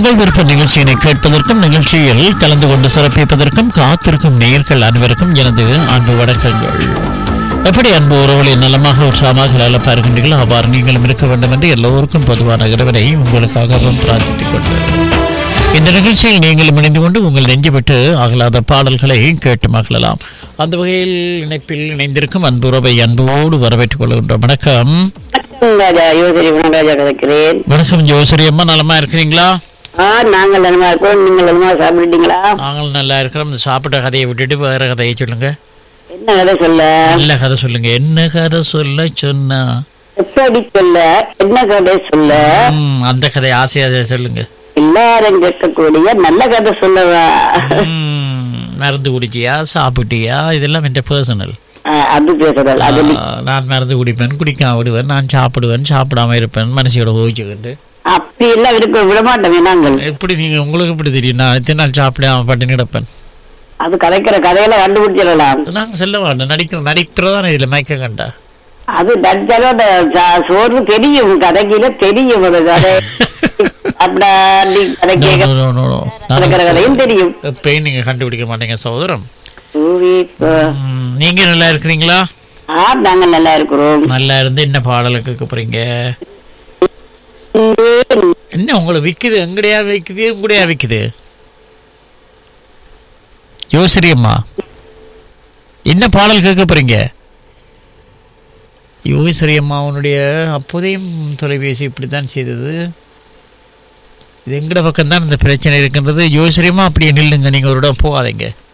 உங்கள் விருப்ப நிகழ்ச்சியினை கேட்பதற்கும் நிகழ்ச்சியில் கலந்து கொண்டு சிறப்பிப்பதற்கும் காத்திருக்கும் நேயர்கள் அனைவருக்கும் எனது அன்பு வணக்கங்கள் எப்படி அன்பு உறவுகளை நலமாக உற்சாகமாக நலப்பா இருக்கின்றீர்களோ அவ்வாறு நீங்களும் இருக்க வேண்டும் என்று எல்லோருக்கும் பொதுவான இறைவனை உங்களுக்காகவும் பிரார்த்தித்துக் கொண்டு இந்த நிகழ்ச்சியில் நீங்களும் இணைந்து கொண்டு உங்கள் நெஞ்சு விட்டு அகலாத பாடல்களை கேட்டு மகிழலாம் அந்த வகையில் இணைப்பில் இணைந்திருக்கும் அன்புறவை அன்போடு வரவேற்றுக் கொள்கின்றோம் வணக்கம் வணக்கம் ராஜா யோசரி குணராஜா கதைக்கிறேன் வணக்கம் ஜோசரி அம்மா நலமா இருக்கிறீங்களா ஆ நாங்கள் நலமா இருக்கோம் நீங்கள் நலமா சாப்பிட்டீங்களா நாங்களும் நல்லா இருக்கிறோம் இந்த சாப்பிட்ட கதையை விட்டுட்டு வேற கதையை சொல்லுங்க என்ன கதை சொல்ல நல்ல கதை சொல்லுங்க என்ன கதை சொல்ல சொன்னா எப்படி சொல்ல என்ன கதை சொல்ல ம், அந்த கதை ஆசையா சொல்லுங்க எல்லாரும் கேட்கக்கூடிய நல்ல கதை சொல்லவா ம், மருந்து குடிச்சியா சாப்பிட்டியா இதெல்லாம் என் பர்சனல் ஆ, அது பேசுறல் அது நீ- நான் மருந்து குடிப்பேன் குடிக்காம விடுவேன் நான் சாப்பிடுவேன் சாப்பிடாம இருப்பேன் மனசியோட ஓய்ச்சிக்கிட்டு அப்படி எல்லாம் இருக்க விட மாட்டோமே நாங்கள் எப்படி நீங்க உங்களுக்கு எப்படி தெரியும் நான் எத்தனை நாள் சாப்பிடாம பட்டினி கிடப்பேன் அது கதைக்கிற கதையில கண்டுபிடிச்சிடலாம் நாங்க செல்ல வேண்டாம் நடிக்கிற நடிக்கிறதானே இதுல மயக்க கண்டா அது நடிச்சாலும் அந்த சா- சோறு தெரியும் கதைக்கில தெரியும் அது கதை அப்படின்னா நீ கதை No, கேட்க no, no, no, no. கதைக்கிற கதையும் தெரியும் எப்பயும் நீங்க கண்டுபிடிக்க மாட்டீங்க சகோதரம் ஊவி, ஆ, ம், நீங்க நல்லா இருக்கிறீங்களா ஆ நாங்கள் நல்லா இருக்கிறோம் நல்லா இருந்து என்ன பாடலுக்கு கேட்க போறீங்க என்ன உங்களை விக்குது எங்கடையா விக்குது எங்கடையா விக்குது யோசரி அம்மா என்ன பாடல் கேட்க போறீங்க யோகேஸ்வரி அம்மா அவனுடைய அப்போதையும் தொலைபேசி இப்படித்தான் செய்தது இது எங்கட பக்கம் தான் இந்த பிரச்சனை இருக்கின்றது யோகேஸ்வரி அம்மா அப்படியே நில்லுங்க நீங்க ஒரு இடம் போகாதீங்க